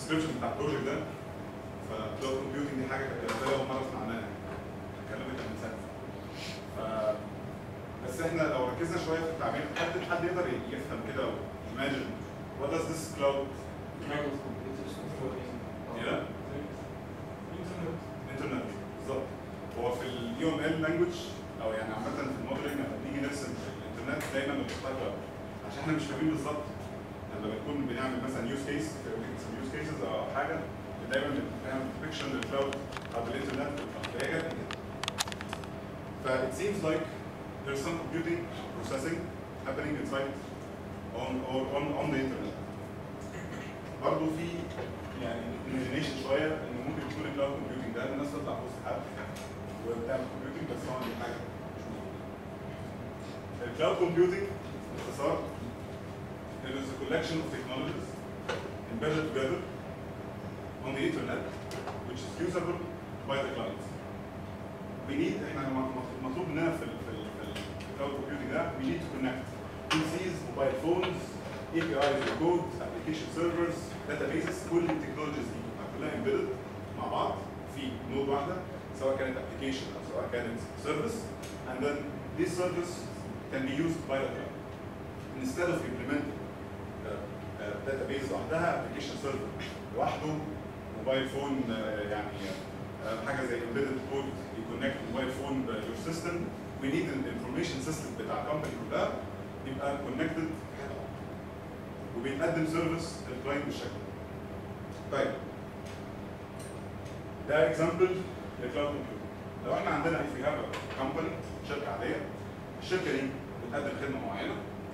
الديسكربشن بتاع البروجكت ده فكلاود كومبيوتنج دي حاجه كانت بالنسبه لي اول مره اسمع عنها اتكلمت من سنه ف بس احنا لو ركزنا شويه في التعبير حد حد يقدر يفهم كده imagine what does this cloud Yeah. انترنت بالظبط هو في اليو ام ال لانجوج او يعني عامه في الموديلنج لما بنيجي نرسم الانترنت دايما بنختار كلاود عشان احنا مش فاهمين بالظبط لما بنكون بنعمل مثلا يوز كيس يوز كيسز او حاجه دايما بنعمل ديبكشن للكلاود او الانترنت فهي جت كده ف it seems like there's some computing processing happening inside on or on on the internet برضه في يعني imagination شويه ان ممكن يكون الكلاود كومبيوتنج ده الناس تطلع في وسط حد وبتعمل كومبيوتنج بس طبعا دي حاجه مش موجوده. الكلاود كومبيوتنج باختصار it is a collection of technologies embedded together on the internet which is usable by the client. We need احنا م- مطلوب مننا في ال في ال في الكلاود كومبيوتنج ده we need to connect PCs, mobile phones, APIs وكود, application servers, databases كل التكنولوجيز دي بتبقى كلها embedded مع بعض في نود واحده سواء كانت application او سواء كانت service and then this service can be used by the cloud. Instead of implementing uh, uh, database لوحدها application server لوحده موبايل فون uh, يعني uh, حاجه زي embedded code يكونكت موبايل فون your system we need an information system بتاع الكومباني كلها يبقى connected وبيتقدم سيرفيس للكلاينت بالشكل ده. طيب ده اكزامبل لكلاود كومبيوتنج لو احنا عندنا في هاف كومباني شركه عاديه الشركه دي بتقدم خدمه معينه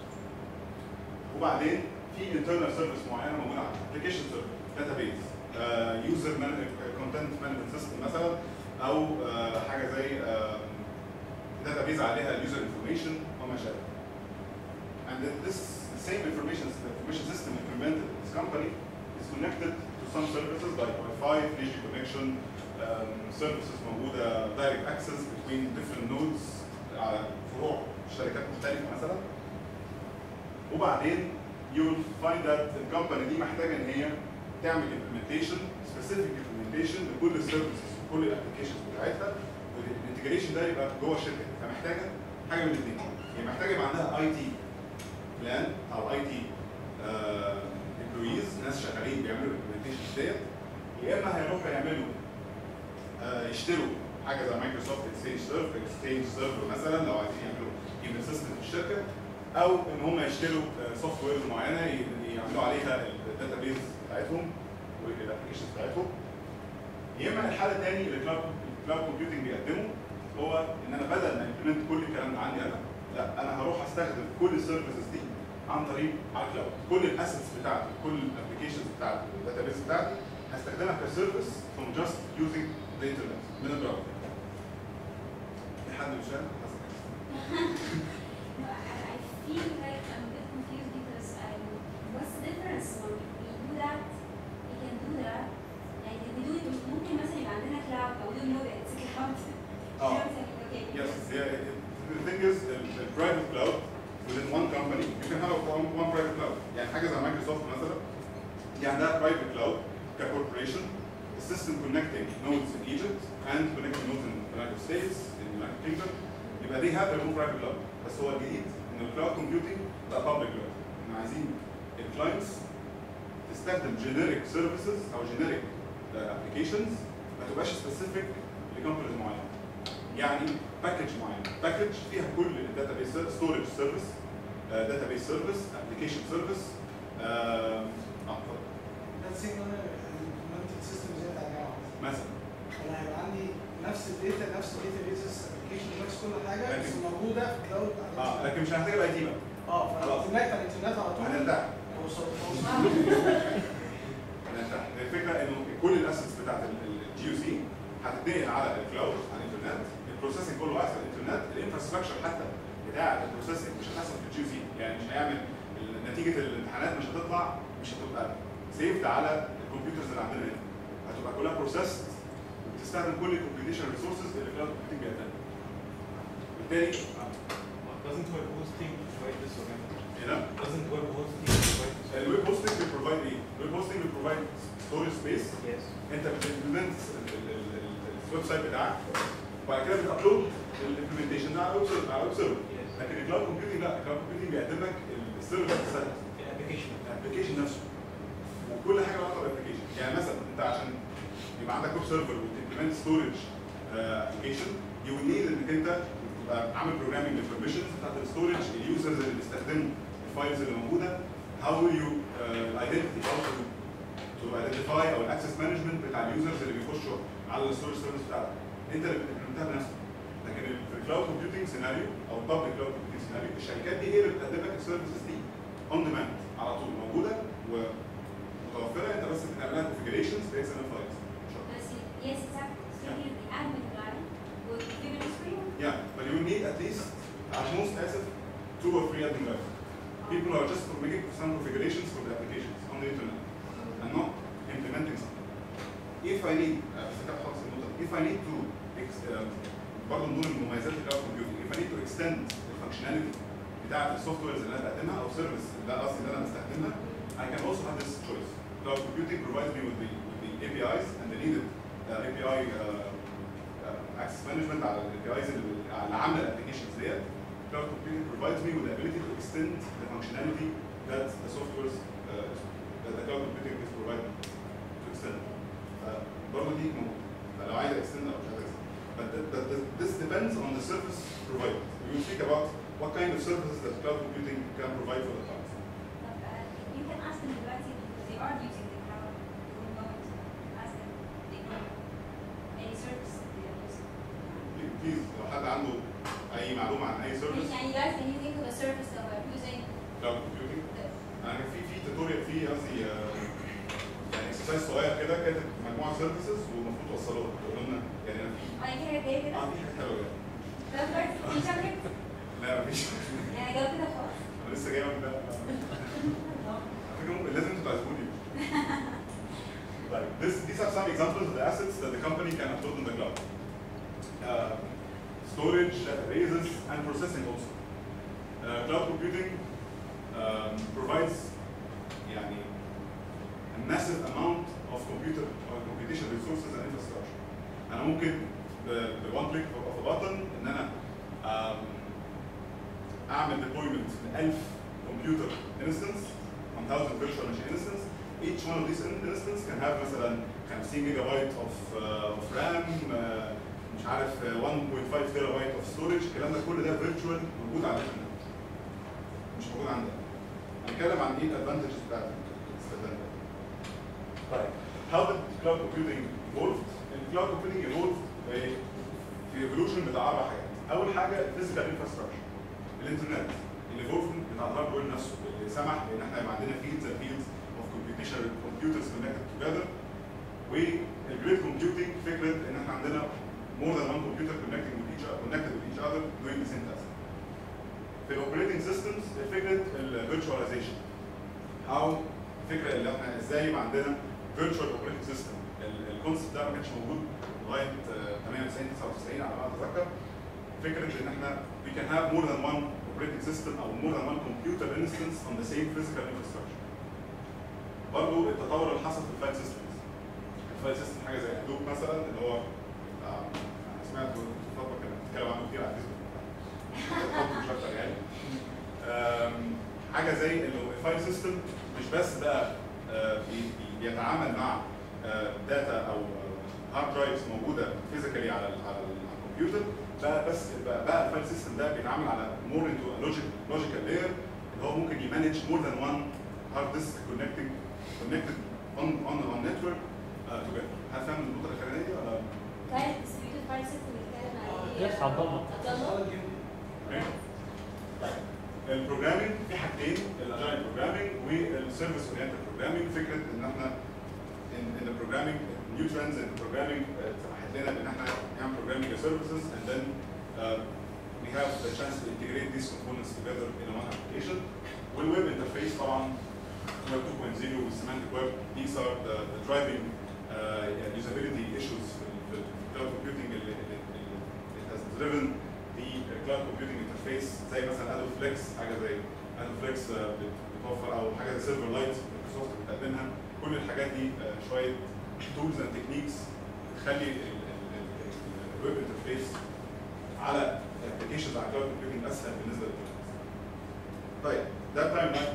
وبعدين في انترنال سيرفيس معينه موجوده عندها ابلكيشن سيرفيس داتابيز يوزر كونتنت مانجمنت سيستم مثلا او آه، حاجه زي داتابيز عليها اليوزر انفورميشن وما شابه and then this same information information system implemented in this company is connected to some services like Wi-Fi, 3G connection, um, services موجودة direct access between different nodes على فروع شركات مختلفة مثلا وبعدين you'll find that the company دي محتاجة إن هي تعمل implementation specific implementation لكل السيرفيسز وكل الابلكيشنز بتاعتها والانتجريشن ده يبقى جوه الشركة فمحتاجة حاجة من الاثنين هي محتاجة يبقى عندها اي تي بلان او اي تي امبلويز ناس شغالين بيعملوا الامبلمنتيشن ديت يا اما هيروحوا يعملوا آه، يشتروا حاجه زي مايكروسوفت اكسشينج سيرفر اكسشينج سيرفر مثلا لو عايزين يعملوا ايميل سيستم في الشركه او ان هم يشتروا سوفت وير معينه ي- يعملوا عليها الداتا بيز بتاعتهم والابلكيشنز بتاعتهم يا اما الحل الثاني اللي كلاود كلاود كومبيوتنج بيقدمه هو ان انا بدل ما امبلمنت كل الكلام ده عندي انا لا انا هروح استخدم كل السيرفيسز دي عن طريق على الكلاود كل الاسيتس بتاعتي كل الابلكيشنز بتاعتي الداتابيز بتاعتي هستخدمها كسيرفيس from just using the internet من البراوزر في حد مش فاهم؟ I feel like I'm a bit confused because I, what's the difference when we do that, we can do that, يعني we do it ممكن مثلا يبقى عندنا cloud but we don't know that it's a cloud. Oh. You know what I'm saying? Okay. Yes, the, the thing is, the, the private cloud within one company, you can have one, one private cloud. يعني حاجة زي مايكروسوفت مثلا دي عندها private cloud كcorporation, a system connecting nodes in Egypt and connecting nodes in the United States, in the United Kingdom. يبقى they have their own private cloud. بس هو الجديد ان الكلاود كومبيوتنج بقى public cloud. احنا عايزين الكلاينتس تستخدم generic services او generic uh, applications ما تبقاش specific لكومبانيز معينه. يعني باكج معين باكج فيها كل الداتابيس ستورج سيرفيس داتابيس سيرفيس ابلكيشن سيرفيس اه اتفضل. Let's say انا implemented system زي بتاع الجامعه مثلا انا هيبقى عندي نفس الداتا نفس الداتا بيزز ابلكيشن نفس كل حاجه بس لكن- موجوده في كلاود اه لكن مش هنحتاج اي تي بقى اه خلاص. فالانترنت على الانترنت على طول هنرتاح توصل- توصل. هنرتاح الفكره انه كل الاسيتس بتاعت الجي يو سي هتتنقل على الكلاود على الانترنت البروسيسنج كله هيحصل على الانترنت الانفراستراكشر حتى بتاع البروسيسنج مش هتحصل في الجي يو سي يعني مش هيعمل ال- نتيجه الامتحانات مش هتطلع مش هتبقى سيفد على الكمبيوترز اللي عندنا هنا هتبقى كلها بروسيسد وبتستخدم كل الكمبيوتيشن ريسورسز اللي الكلاود كومبيوتنج بيقدمها بالتالي آه. doesn't web hosting provide this or not? هنا Doesn't web hosting provide this? الويب هوستنج بيبروفايد ايه؟ الويب هوستنج بيبروفايد ستورج سبيس Yes. انت بتمبلمنت الويب سايت بتاعك وبعد كده بتابلود الامبلمنتيشن ده على الويب سيرفر على الويب سيرفر Yes. لكن الكلاود كومبيوتنج لا الكلاود كومبيوتنج بيقدم لك السيرفر نفسها Application. الابلكيشن نفسه وكل حاجه علاقه بالابلكيشن يعني مثلا انت عشان يبقى عندك ويب سيرفر وتمبلمنت ستورج ابلكيشن يو نيد انك انت تبقى عامل بروجرامنج للبرميشنز بتاعت الستورج اليوزرز اللي بيستخدموا الفايلز اللي موجوده هاو يو الايدنتيتي او تو ايدنتيفاي او الاكسس مانجمنت بتاع اليوزرز اللي بيخشوا على الستورج سيرفيس بتاعتك انت اللي بتمبلمنتها بنفسك لكن في الكلاود كومبيوتنج سيناريو او البابليك كلاود كومبيوتنج سيناريو الشركات دي هي اللي بتقدم لك السيرفيسز دي اون ديماند على طول موجوده ومتوفره انت بس بتعمل لها كونفجريشنز باكس ام فايلز بس yes exactly speaking of the admin line would give it a screen Yeah, but you need at least, at most ASIF, two or three admin levels. People are just making some configurations for the applications on the internet and not implementing something. If I need, uh, بس كده خلاص النقطة دي. if I need to, ex- um, برضه من ضمن مميزات الكلاود كومبيوتنج, if I need to extend الفانكشناليتي بتاعت السوفت ويرز اللي انا بقدمها او سيرفيس اللي قصدي اللي انا بستخدمها, I can also have this choice. Cloud computing provides me with the, with the APIs and the needed uh, API uh, access management على الاي اللي اللي عامله الابلكيشنز ديت cloud computing provides me with the ability to extend the functionality that the softwares uh, that the cloud computing is providing to extend برضه دي موجوده فلو عايز extend او مش عايز extend but that, that, that, this depends on the service provided we will speak about what kind of services that cloud computing can provide for the clients طب uh, you can ask them directly because they are using the cloud you will know it ask them they know any service that they are using please لو حد عنده اي معلومه عن اي service يعني guys can you think of a service that we're using cloud computing that انا كان في في توتوريال في قصدي آه، يعني اكسرسايز صغير كده كاتب مجموعه سيرفيسز والمفروض توصلوها تقول لنا يعني انا في انا كده جاي كده اه في حاجه حلوه يعني. ده بجد في شكلك لا مفيش يعني جاوب كده خلاص انا لسه جاي من ده على فكره ممكن لازم انتوا تعزموني طيب this, these are some examples of the assets that the company can upload in the cloud uh, storage databases and processing also uh, cloud computing um, provides يعني a massive amount of computer or computation resources and infrastructure. أنا ممكن ب- ب one click of a button إن أنا um, أعمل deployment ل 1000 computer instance 1000 virtual machine instance each one of these in- instance can have مثلا 50 جيجا بايت of, uh, of RAM uh, مش عارف uh, 1.5 تيرا بايت of storage الكلام ده كل ده virtual موجود على الانترنت مش موجود عندك هنتكلم عن ايه الادفانتجز بتاعت الاستخدام ده طيب how did cloud computing evolve؟ الكلاود computing evolved في في evolution بتاع اربع حاجات اول حاجه physical infrastructure الانترنت الايفولفمنت بتاع الهاردوير نفسه اللي سمح بان احنا يبقى عندنا fields and fields of computational computers connected together والجريد computing فكره ان احنا عندنا more than one computer connecting with each other connected with each other doing the same task في الاوبريتنج سيستمز فكره الفيرتشواليزيشن او الفكره اللي احنا ازاي يبقى عندنا فيرتشوال اوبريتنج سيستم الكونسيبت ده ما كانش موجود لغايه آه، 98 99 على ما اتذكر فكره ان احنا we can have more than one operating system او more than one computer instance on the same physical infrastructure. برضه التطور اللي حصل في الفايل سيستمز. الفايل سيستم حاجه زي هدوب مثلا اللي هو آه، انا سمعت فتره كانت بتتكلم عنه كتير على الفيسبوك. مش اكتر يعني. آم، حاجه زي انه الفايل سيستم مش بس بقى آه، بي- بي- بيتعامل مع داتا او هارد درايفز موجوده فيزيكالي على ال على ال- على الكمبيوتر بقى بس بقى, بقى الفايل سيستم ده بيتعامل على مور انتو لوجيك لوجيكال لاير اللي هو ممكن يمانج مور ذان وان هارد ديسك كونكتنج كونكتد اون اون اون نتورك توجذر هل فاهم النقطه الاخرانيه دي ولا كانت distributed file system بيتكلم عن ايه؟ يس، عبد الله. عبد الله اوكي البروجرامينج في حاجتين الاجايل بروجرامينج والسيرفيس اورينتد بروجرامينج فكره ان احنا in, in the programming new trends in programming uh, سمحت لنا بان احنا نعمل programming services and then uh, we have the chance to integrate these components together in one application والweb interface طبعا web 2.0 والsemantic web these are the, the driving uh, usability issues في ال- في cloud computing اللي, اللي, اللي it has driven the uh, كلاود كومبيوتنج انترفيس زي مثلا ادو فليكس حاجه زي ادو فليكس بتوفر او حاجه زي سيلفر لايت مايكروسوفت بتقدمها كل الحاجات دي آه، شويه تولز اند تكنيكس بتخلي الويب انترفيس على الابلكيشنز على كلاود كومبيوتنج اسهل بالنسبه للكلاينتس. طيب ده التايم لاين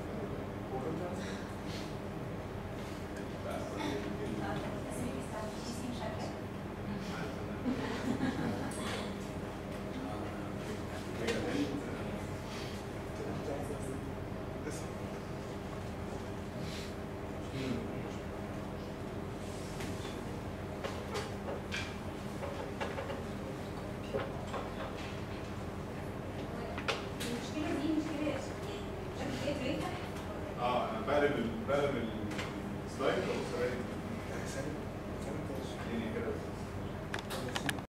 المشكله دي مشكله يعني مش عارف ايه بريكه اه انا بقلب ال- بقلب السلايد وابص الاقي